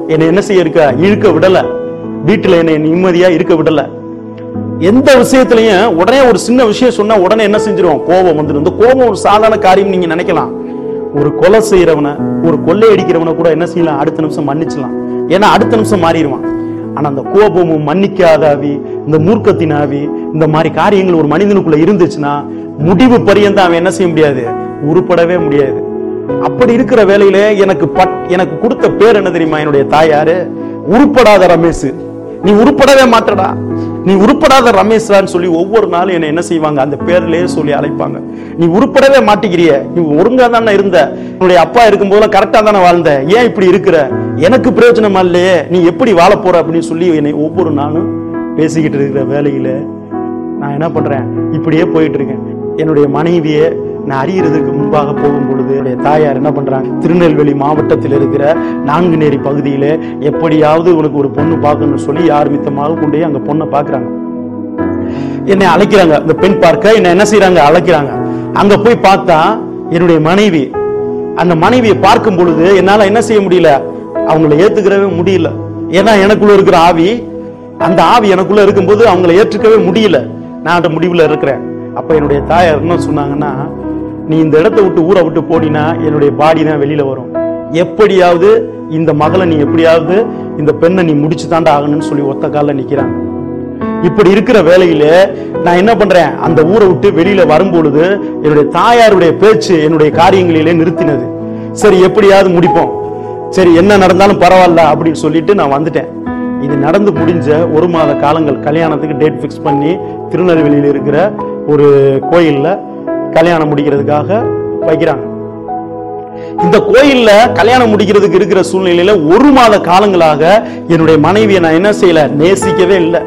என்னை என்ன செய்ய இருக்க இழுக்க விடல வீட்டுல என்னை நிம்மதியா இருக்க விடல எந்த விஷயத்திலையும் உடனே ஒரு சின்ன விஷயம் சொன்னா உடனே என்ன செஞ்சிருவோம் கோபம் வந்துடும் இந்த கோபம் ஒரு சாதாரண காரியம் நீங்க நினைக்கலாம் ஒரு கொலை செய்யறவனை ஒரு கொள்ளை அடிக்கிறவனை கூட என்ன செய்யலாம் அடுத்த நிமிஷம் மன்னிச்சலாம் ஏன்னா அடுத்த நிமிஷம் மாறிடுவான் ஆனா அந்த கோபமும் மன்னிக்காத ஆவி இந்த மூர்க்கத்தின் ஆவி இந்த மாதிரி காரியங்கள் ஒரு மனிதனுக்குள்ள இருந்துச்சுன்னா முடிவு பரியந்தம் அவன் என்ன செய்ய முடியாது உருப்படவே முடியாது அப்படி இருக்கிற வேலையில எனக்கு பட் எனக்கு கொடுத்த பேர் என்ன தெரியுமா என்னுடைய தாயாரு உருப்படாத ரமேஷ் நீ உருப்படவே மாட்டடா நீ உருப்படாத ரமேஷ்ரான்னு சொல்லி ஒவ்வொரு நாளும் என்ன என்ன செய்வாங்க அந்த பேர்லயே சொல்லி அழைப்பாங்க நீ உருப்படவே மாட்டேங்கிறிய நீ ஒழுங்கா தானே இருந்த உன்னுடைய அப்பா இருக்கும்போது கரெக்டா தானே வாழ்ந்த ஏன் இப்படி இருக்கிற எனக்கு பிரயோஜனமா இல்லையே நீ எப்படி வாழ போற அப்படின்னு சொல்லி என்னை ஒவ்வொரு நாளும் பேசிக்கிட்டு இருக்கிற வேலையில நான் என்ன பண்றேன் இப்படியே போயிட்டு இருக்கேன் என்னுடைய மனைவியை நான் அறியறதுக்கு முன்பாக போகும் பொழுது என்னுடைய தாயார் என்ன பண்றாங்க திருநெல்வேலி மாவட்டத்தில் இருக்கிற நான்குநேரி பகுதியில எப்படியாவது உனக்கு ஒரு பொண்ணு பார்க்கணும்னு சொல்லி யார் மித்தமாக கொண்டு போய் அங்க பொண்ணை பார்க்கறாங்க என்னை அழைக்கிறாங்க இந்த பெண் பார்க்க என்ன என்ன செய்யறாங்க அழைக்கிறாங்க அங்க போய் பார்த்தா என்னுடைய மனைவி அந்த மனைவியை பார்க்கும் பொழுது என்னால என்ன செய்ய முடியல அவங்கள ஏத்துக்கிறவே முடியல ஏன்னா எனக்குள்ள இருக்கிற ஆவி அந்த ஆவி எனக்குள்ள இருக்கும்போது அவங்கள ஏற்றுக்கவே முடியல நான் அந்த முடிவுல இருக்கிறேன் அப்ப என்னுடைய தாயார் என்ன சொன்னாங்கன்னா நீ இந்த இடத்தை விட்டு ஊரை விட்டு போடினா என்னுடைய பாடி தான் வெளியில வரும் எப்படியாவது இந்த மகளை நீ எப்படியாவது இந்த பெண்ணை நீ முடிச்சு தாண்டா ஆகணும்னு சொல்லி ஒத்த காலில் நிக்கிறாங்க இப்படி இருக்கிற வேலையில நான் என்ன பண்றேன் அந்த ஊரை விட்டு வெளியில வரும்பொழுது என்னுடைய தாயாருடைய பேச்சு என்னுடைய காரியங்களிலே நிறுத்தினது சரி எப்படியாவது முடிப்போம் சரி என்ன நடந்தாலும் பரவாயில்ல அப்படின்னு சொல்லிட்டு நான் வந்துட்டேன் இது நடந்து முடிஞ்ச ஒரு மாத காலங்கள் கல்யாணத்துக்கு டேட் ஃபிக்ஸ் பண்ணி திருநெல்வேலியில் இருக்கிற ஒரு கோயில்ல கல்யாணம் முடிக்கிறதுக்காக வைக்கிறாங்க இந்த கோயில்ல கல்யாணம் முடிக்கிறதுக்கு இருக்கிற சூழ்நிலையில ஒரு மாத காலங்களாக என்னுடைய மனைவியை நான் என்ன செய்யல நேசிக்கவே இல்லை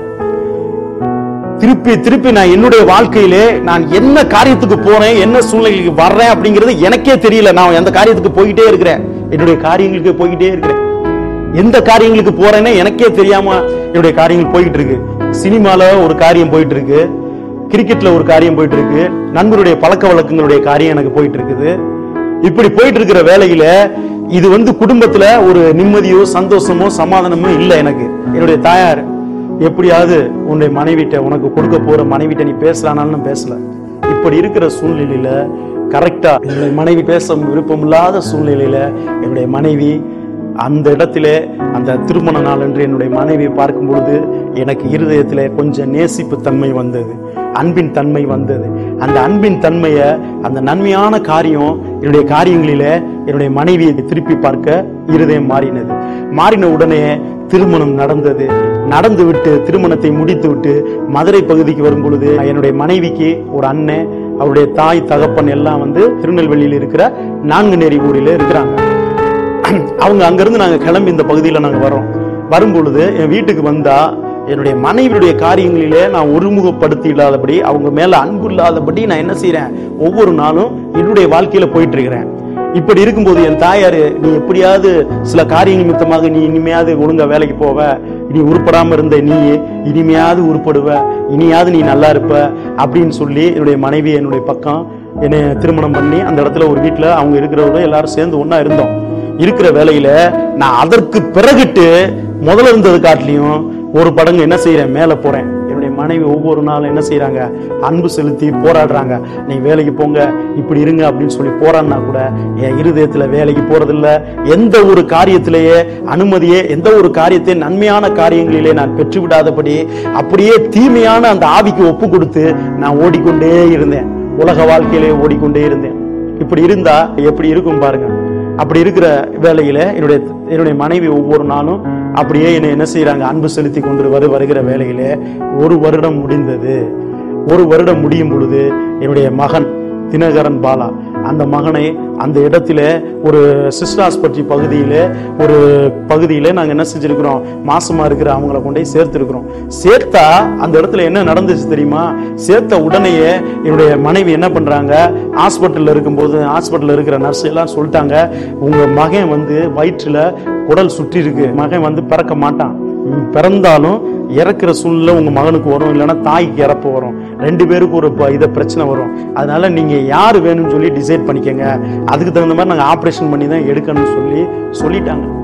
திருப்பி திருப்பி நான் என்னுடைய வாழ்க்கையிலே நான் என்ன காரியத்துக்கு போறேன் என்ன சூழ்நிலைக்கு வர்றேன் அப்படிங்கிறது எனக்கே தெரியல நான் எந்த காரியத்துக்கு போய்கிட்டே இருக்கிறேன் என்னுடைய காரியங்களுக்கு போய்கிட்டே இருக்கிறேன் எந்த காரியங்களுக்கு போறேன்னு எனக்கே தெரியாம என்னுடைய காரியங்கள் போய்கிட்டு இருக்கு சினிமால ஒரு காரியம் போயிட்டு இருக்கு கிரிக்கெட்ல ஒரு காரியம் போயிட்டு இருக்கு நண்பருடைய பழக்க வழக்கங்களுடைய காரியம் எனக்கு போயிட்டு இருக்குது இப்படி போயிட்டு இருக்கிற வேலையில இது வந்து குடும்பத்துல ஒரு நிம்மதியோ சந்தோஷமோ சமாதானமோ இல்லை எனக்கு என்னுடைய தாயார் எப்படியாவது உன்னுடைய மனைவிட்ட உனக்கு கொடுக்க போற மனைவிட்ட நீ பேசலானாலும் பேசல இப்படி இருக்கிற சூழ்நிலையில கரெக்டா என்னுடைய மனைவி பேச விருப்பம் இல்லாத சூழ்நிலையில என்னுடைய மனைவி அந்த இடத்திலே அந்த திருமண நாள் என்று என்னுடைய மனைவியை பார்க்கும் பொழுது எனக்கு இருதயத்திலே கொஞ்சம் நேசிப்பு தன்மை வந்தது அன்பின் தன்மை வந்தது அந்த அன்பின் தன்மையை அந்த நன்மையான காரியம் என்னுடைய காரியங்களிலே என்னுடைய மனைவியை திருப்பி பார்க்க இருதயம் மாறினது மாறின உடனே திருமணம் நடந்தது நடந்து விட்டு திருமணத்தை முடித்து விட்டு மதுரை பகுதிக்கு வரும் பொழுது என்னுடைய மனைவிக்கு ஒரு அண்ணன் அவருடைய தாய் தகப்பன் எல்லாம் வந்து திருநெல்வேலியில் இருக்கிற நான்குநேரி ஊரில் இருக்கிறாங்க அவங்க அங்கிருந்து நாங்க கிளம்பி இந்த பகுதியில நாங்க வரோம் வரும்பொழுது என் வீட்டுக்கு வந்தா என்னுடைய மனைவியுடைய காரியங்களிலே நான் ஒருமுகப்படுத்தி இல்லாதபடி அவங்க மேல அன்பு இல்லாதபடி நான் என்ன செய்றேன் ஒவ்வொரு நாளும் என்னுடைய வாழ்க்கையில போயிட்டு இருக்கிறேன் இப்படி இருக்கும்போது என் தாயாரு நீ எப்படியாவது சில காரிய நிமித்தமாக நீ இனிமையாவது ஒழுங்கா வேலைக்கு போவ நீ உருப்படாம இருந்த நீ இனிமையாவது உருப்படுவ இனியாவது நீ நல்லா இருப்ப அப்படின்னு சொல்லி என்னுடைய மனைவி என்னுடைய பக்கம் என்னை திருமணம் பண்ணி அந்த இடத்துல ஒரு வீட்டுல அவங்க இருக்கிறவங்க எல்லாரும் சேர்ந்து ஒண்ணா இருந்தோம் இருக்கிற வேலையில நான் அதற்கு பிறகுட்டு முதல்ல இருந்தது காட்டிலையும் ஒரு படங்கு என்ன செய்யறேன் மேல போறேன் என்னுடைய மனைவி ஒவ்வொரு நாளும் என்ன செய்யறாங்க அன்பு செலுத்தி போராடுறாங்க நீ வேலைக்கு போங்க இப்படி இருங்க அப்படின்னு சொல்லி போராடினா கூட என் இருதயத்துல வேலைக்கு போறதில்ல எந்த ஒரு காரியத்திலேயே அனுமதியே எந்த ஒரு காரியத்தை நன்மையான காரியங்களிலே நான் பெற்று விடாதபடி அப்படியே தீமையான அந்த ஆவிக்கு ஒப்பு கொடுத்து நான் ஓடிக்கொண்டே இருந்தேன் உலக வாழ்க்கையிலே ஓடிக்கொண்டே இருந்தேன் இப்படி இருந்தா எப்படி இருக்கும் பாருங்க அப்படி இருக்கிற வேலையில என்னுடைய என்னுடைய மனைவி ஒவ்வொரு நாளும் அப்படியே என்னை என்ன செய்யறாங்க அன்பு செலுத்தி கொண்டு வரு வருகிற வேலையில ஒரு வருடம் முடிந்தது ஒரு வருடம் முடியும் பொழுது என்னுடைய மகன் தினகரன் பாலா அந்த மகனை அந்த இடத்துல ஒரு சிஸ்டாஸ்பட்டி பகுதியில ஒரு பகுதியில நாங்க என்ன செஞ்சிருக்கிறோம் மாசமா இருக்கிற அவங்கள கொண்டு போய் சேர்த்திருக்கிறோம் சேர்த்தா அந்த இடத்துல என்ன நடந்துச்சு தெரியுமா சேர்த்த உடனேயே என்னுடைய மனைவி என்ன பண்றாங்க ஹாஸ்பிட்டல்ல இருக்கும்போது ஹாஸ்பிட்டல்ல இருக்கிற நர்ஸ் எல்லாம் சொல்லிட்டாங்க உங்க மகன் வந்து வயிற்றுல குடல் சுற்றி இருக்கு மகன் வந்து பிறக்க மாட்டான் உம், பிறந்தாலும் இறக்குற சூழ்நிலை உங்க மகனுக்கு வரும் இல்லைன்னா தாய்க்கு இறப்பு வரும் ரெண்டு பேருக்கு ஒரு ப- இத பிரச்சனை வரும் அதனால நீங்க யார் வேணும்னு சொல்லி டிசைட் பண்ணிக்கங்க அதுக்கு தகுந்த மாதிரி நாங்க ஆபரேஷன் பண்ணி தான் எடுக்கணும்னு சொல்லி சொல்லிட்டாங்க